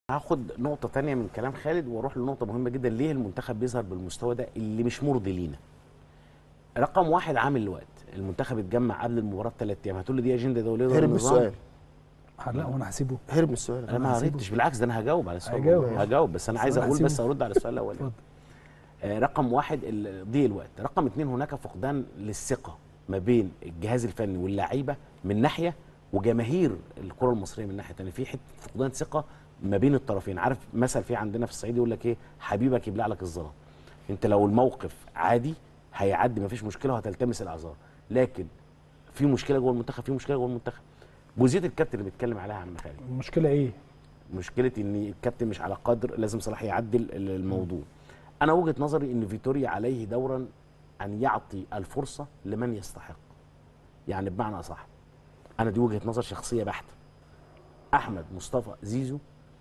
هاخد نقطة تانية من كلام خالد واروح لنقطة مهمة جدا ليه المنتخب بيظهر بالمستوى ده اللي مش مرضي لينا. رقم واحد عامل الوقت، المنتخب اتجمع قبل المباراة بثلاث أيام، هتقول لي دي أجندة دولية ولا هرب نظام؟ السؤال لا وانا هسيبه هرب السؤال انا ما هسيبه. هردتش بالعكس ده انا هجاوب على السؤال هجاوب. هجاوب بس انا بس عايز أنا اقول هسيبه. بس ارد على السؤال الاولاني اتفضل. آه، رقم واحد ال- ضيق الوقت رقم اتنين هناك فقدان للثقة ما بين الجهاز الفني واللعيبة من ناحية وجماهير الكرة المصرية من ناحية تانية في حتة فقدان ثقة ما بين الطرفين عارف مثل في عندنا في الصعيد يقول لك ايه حبيبك يبلع لك الظلام انت لو الموقف عادي هيعدي مفيش مشكلة وهتلتمس الاعذار لكن في مشكلة جوه المنتخب في مشكلة جوه المنتخب جزئية الكابتن اللي بيتكلم عليها يا عم خالد المشكله ايه مشكله ان الكابتن مش على قدر لازم صلاح يعدل ال- الموضوع انا وجهه نظري ان فيتوريا عليه دورا ان يعطي الفرصه لمن يستحق يعني بمعنى اصح انا دي وجهه نظر شخصيه بحته احمد مصطفى زيزو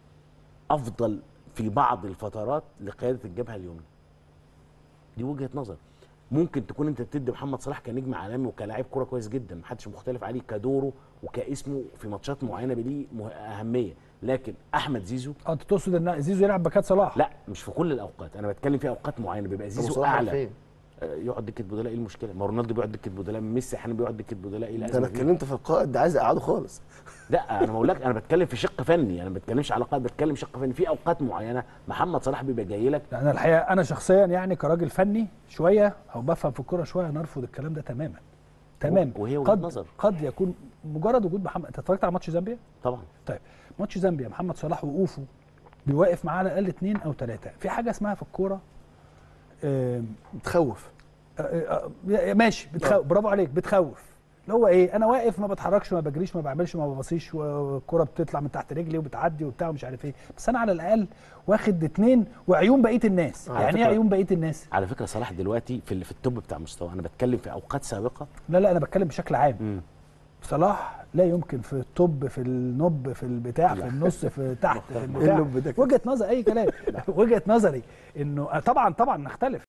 افضل في بعض الفترات لقياده الجبهه اليمنى دي وجهه نظر ممكن تكون انت بتدي محمد صلاح كنجم عالمي وكلاعب كوره كويس جدا محدش مختلف عليه كدوره وكاسمه في ماتشات معينه بليه مه- اهميه لكن احمد زيزو اه انت تقصد ان زيزو يلعب باكات صلاح لا مش في كل الاوقات انا بتكلم في اوقات معينه بيبقى طب زيزو صلاح اعلى فين؟ آه، يقعد دكه بدلاء ايه المشكله ما رونالدو بيقعد دكه بدلاء ميسي احيانا بيقعد دكه بدلاء ايه ده انا الازمه فيه؟ اتكلمت في القائد ده عايز اقعده خالص لا انا بقول لك انا بتكلم في شق فني انا ما بتكلمش على قائد بتكلم شق فني في اوقات معينه محمد صلاح بيبقى جاي لك لا انا الحقيقه انا شخصيا يعني كراجل فني شويه او بفهم في الكوره شويه نرفض الكلام ده تماما تمام وهي وجهة قد نظر. قد يكون مجرد وجود محمد انت اتفرجت على ماتش زامبيا طبعا طيب ماتش زامبيا محمد صلاح وقوفه بيوقف معاه على الاقل اثنين او ثلاثه في حاجه اسمها في الكوره آم، تخوف آه، آه، آه، ماشي بتخوف برافو عليك بتخوف اللي هو ايه انا واقف ما بتحركش ما بجريش ما بعملش ما ببصيش والكره بتطلع من تحت رجلي وبتعدي وبتاع ومش عارف ايه بس انا على الاقل واخد اتنين وعيون بقيه الناس على يعني ايه فكرة- عيون بقيه الناس على فكره صلاح دلوقتي في ال- في التوب بتاع مستواه انا بتكلم في اوقات سابقه لا لا انا بتكلم بشكل عام مم. صلاح لا يمكن في الطب في النب في البتاع في النص في تحت في البتاع النب ده كده؟ وجهه نظر اي كلام وجهه نظري انه طبعا طبعا نختلف